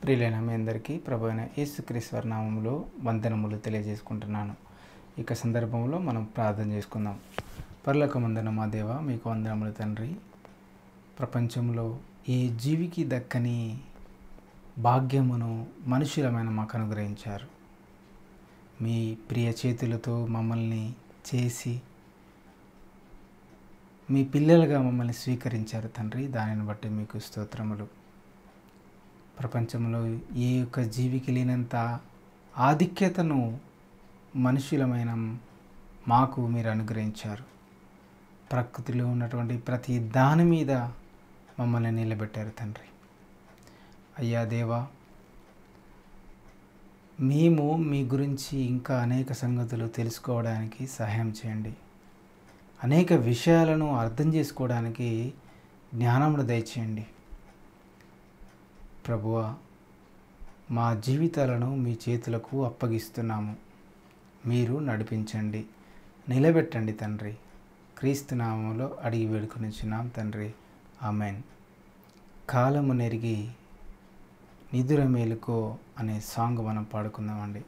ప్రియులైన మీ అందరికీ ప్రభు అయిన యేసుక్రీశ్వర నామములో వందనములు తెలియజేసుకుంటున్నాను ఇక సందర్భంలో మనం ప్రార్థన చేసుకుందాం పర్లకమందన మా దేవ మీకు వందనములు తండ్రి ప్రపంచంలో ఏ జీవికి దక్కని భాగ్యమును మనుషులమైన మాకు అనుగ్రహించారు మీ ప్రియ చేతులతో మమ్మల్ని చేసి మీ పిల్లలుగా మమ్మల్ని స్వీకరించారు తండ్రి దానిని బట్టి మీకు స్తోత్రములు ప్రపంచంలో ఏ ఒక్క జీవికి లేనంత ఆధిక్యతను మనుషులమైన మాకు మీరు అనుగ్రహించారు ప్రకృతిలో ఉన్నటువంటి ప్రతి దాని మీద మమ్మల్ని నిలబెట్టారు తండ్రి అయ్యా దేవా మేము మీ గురించి ఇంకా అనేక సంగతులు తెలుసుకోవడానికి సహాయం చేయండి అనేక విషయాలను అర్థం చేసుకోవడానికి జ్ఞానమును దయచేయండి ప్రభువ మా జీవితాలను మీ చేతులకు అప్పగిస్తున్నాము మీరు నడిపించండి నిలబెట్టండి తండ్రి క్రీస్తు నామంలో అడిగి వేడుకొనిచున్నాం తండ్రి ఆమెన్ కాలము నెరిగి నిదుర మేలుకో అనే సాంగ్ మనం పాడుకుందామండి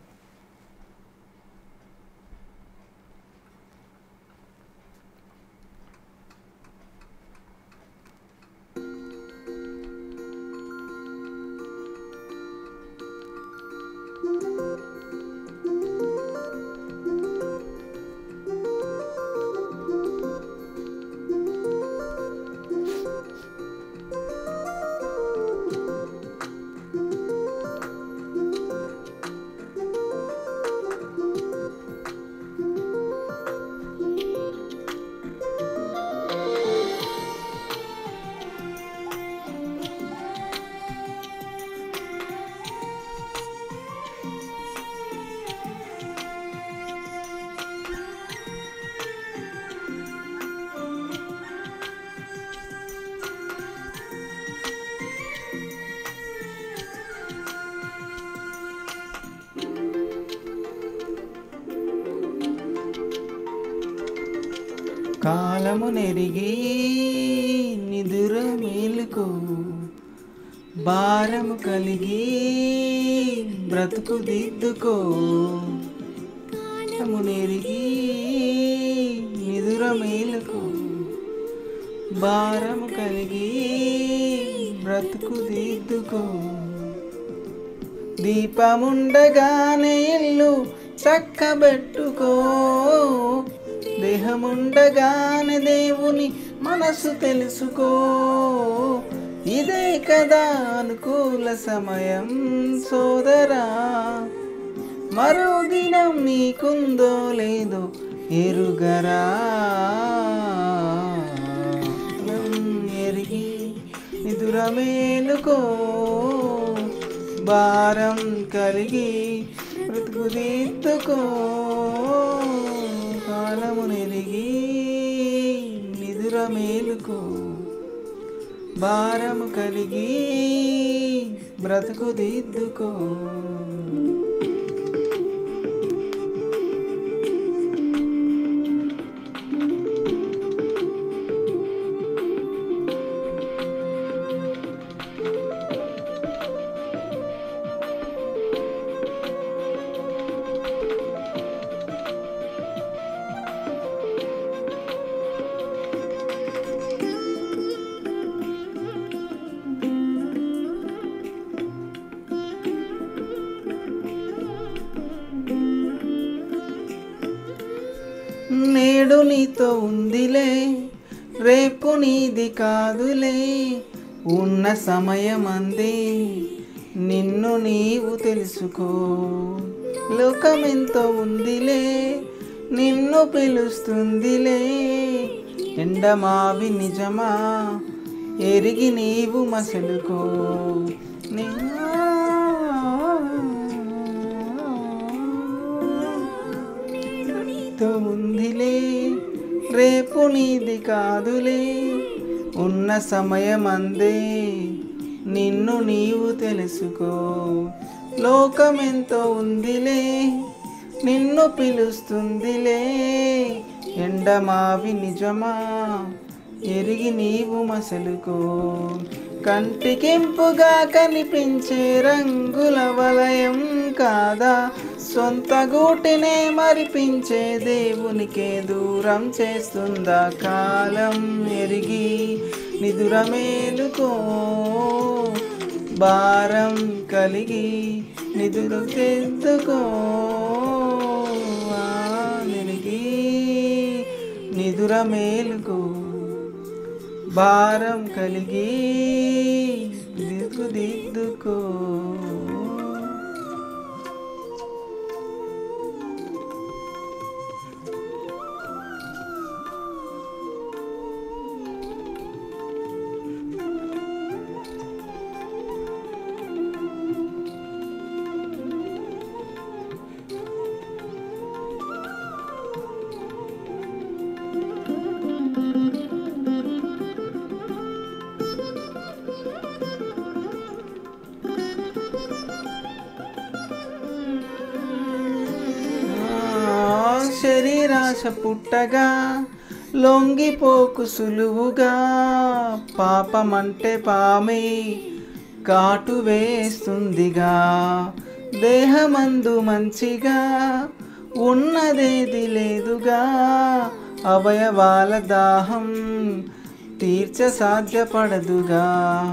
కాలము నెరిగి నిదుర మేలుకో భారము కలిగి బ్రతుకు దిద్దుకో కాలము నెరిగి నిదుర మేలుకో భారము కలిగి బ్రతుకు దిద్దుకో దీపముండగానే ఇల్లు చక్కబెట్టుకో దేహముండగానే దేవుని మనసు తెలుసుకో ఇదే కదా అనుకూల సమయం సోదరా మరో దినం నీకుందో లేదో ఎరుగరా ఎరిగి నిదుర మేలుకో భారం కలిగి బ్రతుకు దిద్దుకో కాలము నెరిగి నిదుర మేలుకో భారము కలిగి బ్రతుకు దిద్దుకో నేడు నీతో ఉందిలే రేపు నీది కాదులే ఉన్న సమయం అంది నిన్ను నీవు తెలుసుకో లోకమెంతో ఉందిలే నిన్ను పిలుస్తుందిలే ఎండమావి నిజమా ఎరిగి నీవు మసలుకో నీతో ఉందిలే రేపు నీది కాదులే ఉన్న సమయం అందే నిన్ను నీవు తెలుసుకో లోకమెంతో ఉందిలే నిన్ను పిలుస్తుందిలే ఎండమావి నిజమా ఎరిగి నీవు మసలుకో కంటికింపుగా కనిపించే రంగుల వలయం కాదా సొంత గూటినే మరిపించే దేవునికే దూరం చేస్తుందా కాలం ఎరిగి నిదుర మేలుకో భారం కలిగి నిదురు తెద్దుకో ఆ నిరిగి నిదుర మేలుకో భారం కలిగి దిద్దు దిద్దుకో ఆ, శరీరాశ పుట్టగా లొంగిపోకు సులువుగా పాపమంటే పామే కాటు వేస్తుందిగా దేహమందు మంచిగా ఉన్నదేది లేదుగా అవయవాల దాహం తీర్చ సాధ్యపడదుగా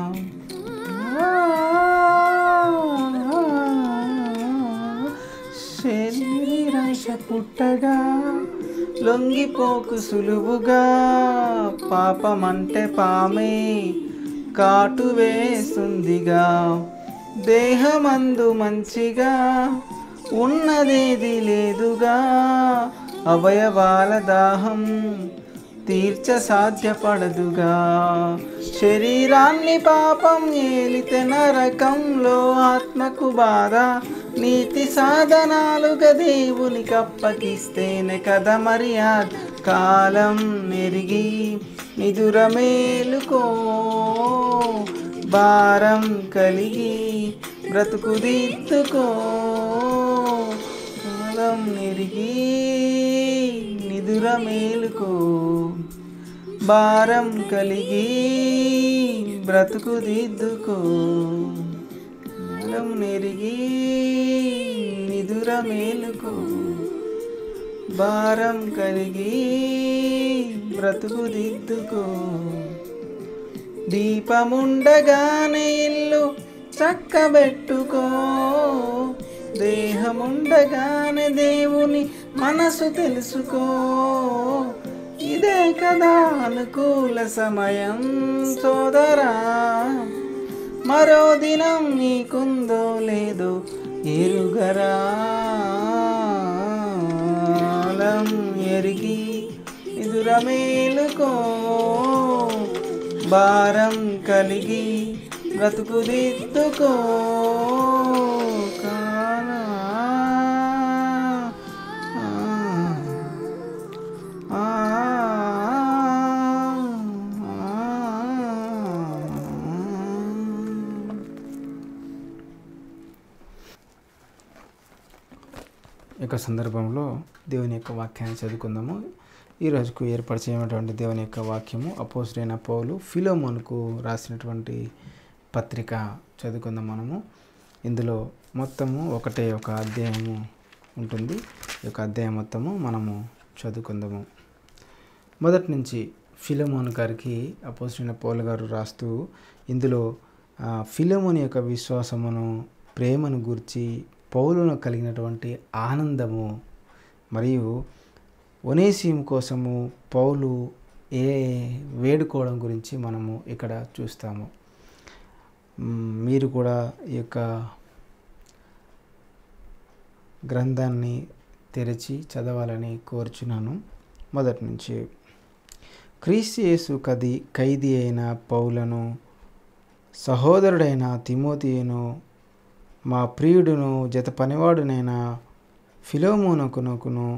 శరీరాశ పుట్టగా లొంగిపోకు సులువుగా పాపమంటే పామే కాటు వేస్తుందిగా దేహమందు మంచిగా ఉన్నదేది లేదుగా అవయవాల దాహం తీర్చ సాధ్యపడదుగా శరీరాన్ని పాపం ఏలితే నరకంలో ఆత్మకు బాధ నీతి సాధనాలుగా దేవునికి అప్పగిస్తేనే కదా మర్యాద కాలం నెరిగి నిదుర మేలుకో భారం కలిగి బ్రతుకు దిద్దుకో కాలం నెరిగి నిదుర మేలుకో భారం కలిగి బ్రతుకు దిద్దుకో కాలం నెరిగి నిదుర మేలుకో భారం కలిగి బ్రతుకు దిద్దుకో దీపముండగానే ఇల్లు చక్కబెట్టుకో దేహముండగానే దేవుని మనసు తెలుసుకో ఇదే కదా అనుకూల సమయం సోదరా మరో దినం నీకుందో లేదో ఎరుగరా కాలం ఎరిగి ఎదుర మేలుకో భారం కలిగి బ్రతుకు దిద్దుకో కాలా ఆ, ఈ యొక్క సందర్భంలో దేవుని యొక్క వాక్యాన్ని చదువుకుందాము ఈ రోజుకు ఏర్పాటు చేయనటువంటి దేవుని యొక్క వాక్యము అపోజిటైన పౌలు ఫిలోమోన్కు రాసినటువంటి పత్రిక చదువుకుందాం మనము ఇందులో మొత్తము ఒకటే ఒక అధ్యాయము ఉంటుంది ఈ యొక్క అధ్యాయం మొత్తము మనము చదువుకుందాము మొదటి నుంచి ఫిలోమోన్ గారికి అపోజిటైన పౌలు గారు రాస్తూ ఇందులో ఆ, ఫిలోమోన్ యొక్క విశ్వాసమును ప్రేమను గురించి పౌలును కలిగినటువంటి ఆనందము మరియు ఒనేసిం కోసము పౌలు ఏ వేడుకోవడం గురించి మనము ఇక్కడ చూస్తాము మ్, మీరు కూడా ఈ యొక్క గ్రంథాన్ని తెరిచి చదవాలని కోరుచున్నాను మొదటి నుంచి క్రీస్తు యేసు కది ఖైదీ అయిన పౌలను సహోదరుడైన తిమోతియును మా ప్రియుడును జత పనివాడునైన ఫిలోమోనకునకును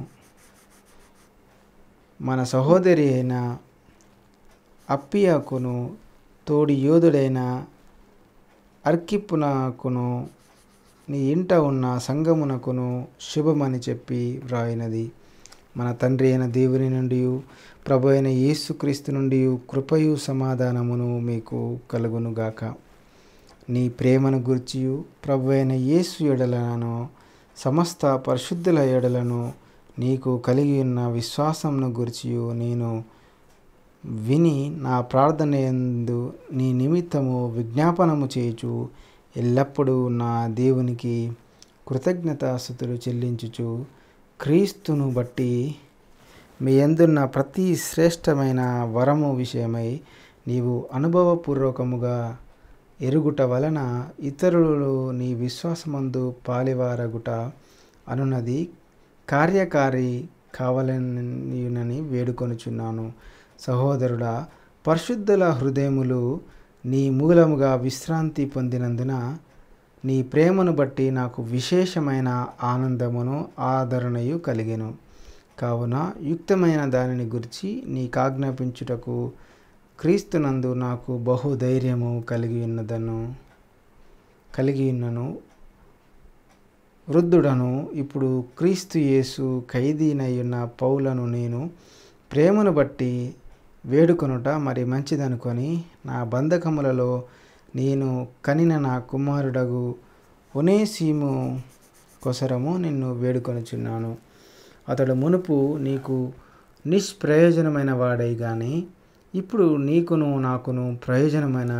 మన సహోదరి అయిన అప్పియాకును తోడి యోధుడైన అర్కిప్పునకును నీ ఇంట ఉన్న సంగమునకును శుభమని చెప్పి వ్రాయినది మన తండ్రి అయిన దేవుని నుండి ప్రభు అయిన యేసుక్రీస్తు నుండి కృపయు సమాధానమును మీకు కలుగునుగాక నీ ప్రేమను గుర్చియు ప్రభు అయిన యేసు ఎడలను సమస్త పరిశుద్ధుల ఎడలను నీకు కలిగి ఉన్న విశ్వాసమును గుర్చియు నేను విని నా ప్రార్థన ఎందు నీ నిమిత్తము విజ్ఞాపనము చేయుచు ఎల్లప్పుడూ నా దేవునికి కృతజ్ఞతాస్థుతులు చెల్లించుచు క్రీస్తును బట్టి మీ ఎందున్న ప్రతి శ్రేష్టమైన వరము విషయమై నీవు అనుభవపూర్వకముగా ఎరుగుట వలన ఇతరులు నీ విశ్వాసమందు పాలివారగుట అనున్నది కార్యకారి కావాలనని వేడుకొనుచున్నాను సహోదరుడా పరిశుద్ధుల హృదయములు నీ మూలముగా విశ్రాంతి పొందినందున నీ ప్రేమను బట్టి నాకు విశేషమైన ఆనందమును ఆదరణయు కలిగెను కావున యుక్తమైన దానిని గురించి నీకాజ్ఞాపించుటకు క్రీస్తునందు నాకు బహుధైర్యము కలిగి ఉన్నదను కలిగి ఉన్నను వృద్ధుడను ఇప్పుడు క్రీస్తు యేసు ఖైదీనయ్యున్న పౌలను నేను ప్రేమను బట్టి వేడుకొనుట మరి మంచిదనుకొని నా బంధకములలో నేను కనిన నా కుమారుడగు ఒనేసీము కొసరము నిన్ను వేడుకొనుచున్నాను అతడు మునుపు నీకు నిష్ప్రయోజనమైన వాడై కానీ ఇప్పుడు నీకును నాకును ప్రయోజనమైన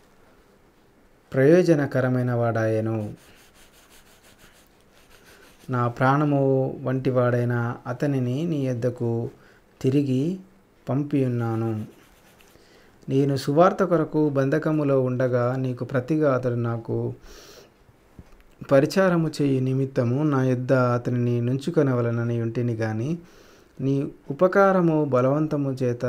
ప్రయోజనకరమైన వాడాయను నా ప్రాణము వంటి వాడైన అతనిని నీ యొద్దకు తిరిగి పంపియున్నాను నేను సువార్త కొరకు బంధకములో ఉండగా నీకు ప్రతిగా అతడు నాకు పరిచారము చేయు నిమిత్తము నా యొద్ద అతనిని నుంచుకొనవలనని ఉంటిని కానీ నీ ఉపకారము బలవంతము చేత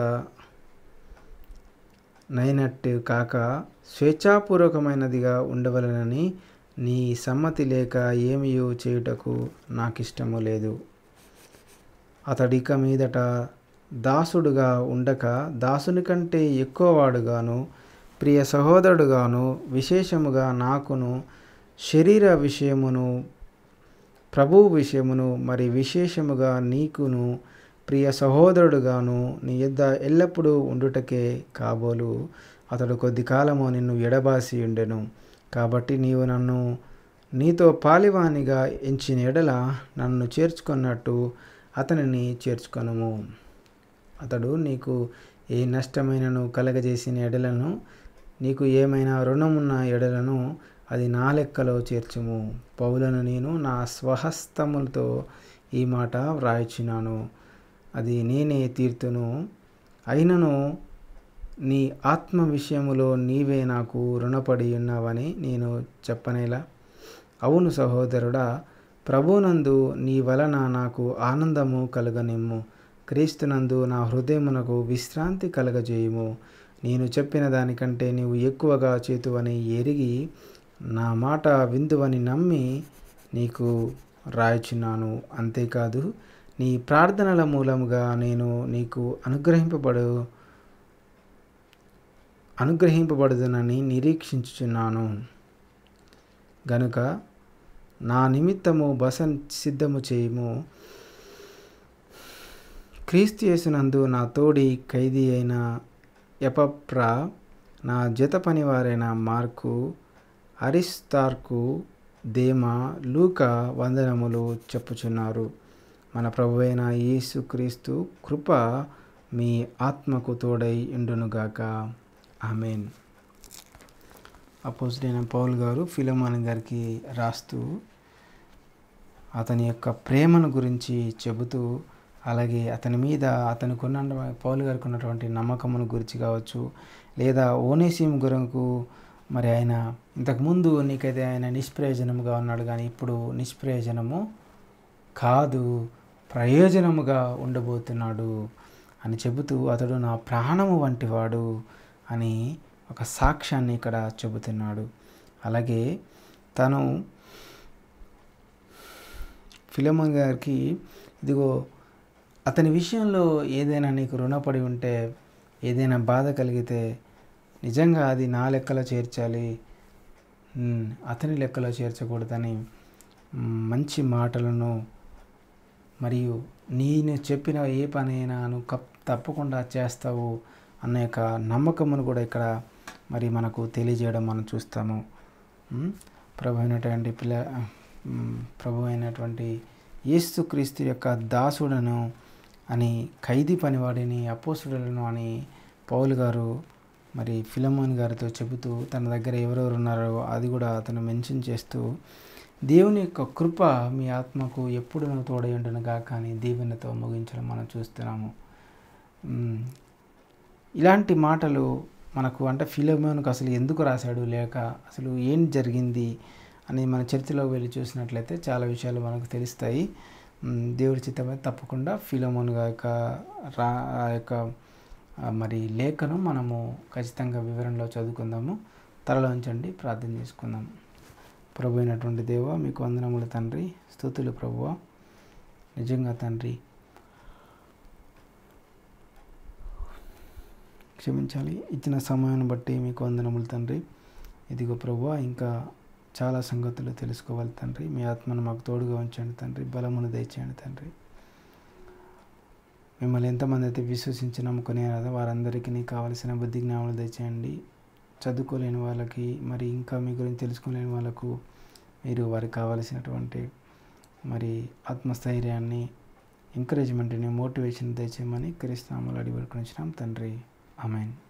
నైనట్టు కాక స్వేచ్ఛాపూర్వకమైనదిగా ఉండవలనని నీ సమ్మతి లేక ఏమియో చేయుటకు నాకిష్టము లేదు అతడిక మీదట దాసుడుగా ఉండక దాసుని కంటే ఎక్కువవాడుగాను ప్రియ సహోదరుడుగాను విశేషముగా నాకును శరీర విషయమును ప్రభువు విషయమును మరి విశేషముగా నీకును ప్రియ సహోదరుడుగాను నీ యొద్ద ఎల్లప్పుడూ ఉండుటకే కాబోలు అతడు కొద్ది కాలము నిన్ను ఎడబాసి ఉండెను కాబట్టి నీవు నన్ను నీతో పాలివానిగా ఎంచిన ఎడల నన్ను చేర్చుకున్నట్టు అతనిని చేర్చుకొనుము అతడు నీకు ఏ నష్టమైనను కలగజేసిన ఎడలను నీకు ఏమైనా రుణమున్న ఎడలను అది నా లెక్కలో చేర్చుము పౌలను నేను నా స్వహస్తములతో ఈ మాట వ్రాయిచున్నాను అది నేనే తీర్తును అయినను నీ ఆత్మ విషయములో నీవే నాకు రుణపడి ఉన్నావని నేను చెప్పనేలా అవును సహోదరుడా ప్రభునందు నీ వలన నాకు ఆనందము కలగనిమ్ము క్రీస్తునందు నా హృదయమునకు విశ్రాంతి కలగజేయుము నేను చెప్పిన దానికంటే నీవు ఎక్కువగా చేతువని ఎరిగి నా మాట విందువని నమ్మి నీకు రాయుచున్నాను అంతేకాదు నీ ప్రార్థనల మూలముగా నేను నీకు అనుగ్రహింపబడు అనుగ్రహింపబడుదునని నిరీక్షించుచున్నాను గనుక నా నిమిత్తము బస సిద్ధము చేయుము క్రీస్తు యేసునందు నా తోడి ఖైదీ అయిన ఎపప్రా నా జత పనివారైన మార్కు అరిస్తార్కు దేమ లూక వందనములు చెప్పుచున్నారు మన ప్రభు అయిన యేసుక్రీస్తు కృప మీ ఆత్మకు తోడై ఉండునుగాక ఆమెన్ అపోజిడైన పౌల్ గారు ఫిలోమాన్ గారికి రాస్తూ అతని యొక్క ప్రేమను గురించి చెబుతూ అలాగే అతని మీద అతనికి ఉన్న పౌలు గారికి ఉన్నటువంటి నమ్మకమును గురించి కావచ్చు లేదా ఓనేసీం గురకు మరి ఆయన ఇంతకుముందు నీకైతే ఆయన నిష్ప్రయోజనముగా ఉన్నాడు కానీ ఇప్పుడు నిష్ప్రయోజనము కాదు ప్రయోజనముగా ఉండబోతున్నాడు అని చెబుతూ అతడు నా ప్రాణము వంటివాడు అని ఒక సాక్ష్యాన్ని ఇక్కడ చెబుతున్నాడు అలాగే తను ఫిలమన్ గారికి ఇదిగో అతని విషయంలో ఏదైనా నీకు రుణపడి ఉంటే ఏదైనా బాధ కలిగితే నిజంగా అది నా లెక్కలో చేర్చాలి ఉమ్, అతని లెక్కలో చేర్చకూడదని మ్, మంచి మాటలను మరియు నేను చెప్పిన ఏ పనైనా నువ్వు కప్ తప్పకుండా చేస్తావు అన్న యొక్క నమ్మకమును కూడా ఇక్కడ మరి మనకు తెలియజేయడం మనం చూస్తాము ఉమ్, ప్రభు అయినటువంటి పిల్ల ఉమ్, ప్రభు అయినటువంటి యేసుక్రీస్తు యొక్క దాసుడను అని ఖైదీ పనివాడిని అపోసుడులను అని పౌలు గారు మరి ఫిలమోన్ గారితో చెబుతూ తన దగ్గర ఎవరెవరు ఉన్నారో అది కూడా అతను మెన్షన్ చేస్తూ దేవుని యొక్క కృప మీ ఆత్మకు ఎప్పుడు తోడయుండును గాక అని దీవెనతో ముగించడం మనం చూస్తున్నాము ఉమ్, ఇలాంటి మాటలు మనకు అంటే ఫిలోమోన్కు అసలు ఎందుకు రాశాడు లేక అసలు ఏం జరిగింది అని మన చరిత్రలోకి వెళ్ళి చూసినట్లయితే చాలా విషయాలు మనకు తెలుస్తాయి ఉమ్, దేవుడి చిత్తమైతే తప్పకుండా ఫిలోమోన్ యొక్క రా ఆ యొక్క ఆ, మరి లేఖను మనము ఖచ్చితంగా వివరణలో చదువుకుందాము తలలో ఉంచండి ప్రార్థన చేసుకుందాం ప్రభు అయినటువంటి దేవ మీకు వందనములు తండ్రి స్థుతులు ప్రభువ నిజంగా తండ్రి క్షమించాలి ఇచ్చిన సమయాన్ని బట్టి మీకు వందనములు తండ్రి ఇదిగో ప్రభువ ఇంకా చాలా సంగతులు తెలుసుకోవాలి తండ్రి మీ ఆత్మను మాకు తోడుగా ఉంచండి తండ్రి బలమును దయచేయండి తండ్రి మిమ్మల్ని ఎంతమంది అయితే విశ్వసించి నమ్ముకునేదో వారందరికీ నీకు కావలసిన బుద్ధి జ్ఞానాలు దయచేయండి చదువుకోలేని వాళ్ళకి మరి ఇంకా మీ గురించి తెలుసుకోలేని వాళ్ళకు మీరు వారికి కావలసినటువంటి మరి ఆత్మస్థైర్యాన్ని ఎంకరేజ్మెంట్ని మోటివేషన్ దయచేయమని క్రీస్తునామలు అడిగి పెట్టుకుని తండ్రి ఆమెన్